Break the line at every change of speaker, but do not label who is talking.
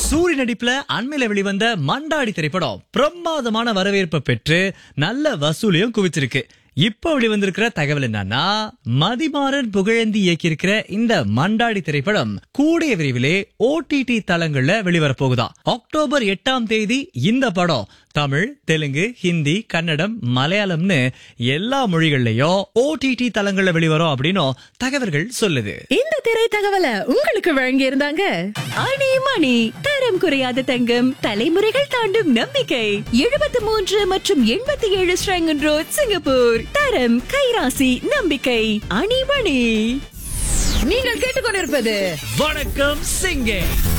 சூரிய நடிப்புல அண்மையில வெளிவந்த மண்டாடி திரைப்படம் பிரமாதமான வரவேற்பை பெற்று நல்ல வசூலையும் குவிச்சிருக்கு இப்ப வெளிவந்திருக்கிற தகவல் என்னன்னா மதிமாறன் புகழேந்தி இயக்கியிருக்கிற இந்த மண்டாடி திரைப்படம் கூடிய விரைவிலே ஓடிடி தளங்கள்ல வெளிவரப் போகுதா அக்டோபர் எட்டாம் தேதி இந்த படம் தமிழ் தெலுங்கு ஹிந்தி கன்னடம் மலையாளம்னு எல்லா மொழிகள்லயும் ஓடிடி தளங்கள்ல வெளிவரும் அப்படின்னும் தகவல்கள் சொல்லுது
இந்த திரை தகவலை உங்களுக்கு வழங்கி இருந்தாங்க
ஆணி மணி தரம் குறையாத தங்கம் தலைமுறைகள் தாண்டும் நம்பிக்கை எழுபத்தி மூன்று மற்றும் எண்பத்தி ஏழு ஸ்ரங்கன் ரோட் சிங்கப்பூர் தரம் கைராசி நம்பிக்கை அணிமணி
நீங்கள் கேட்டுக்கொண்டிருப்பது
வணக்கம் சிங்கே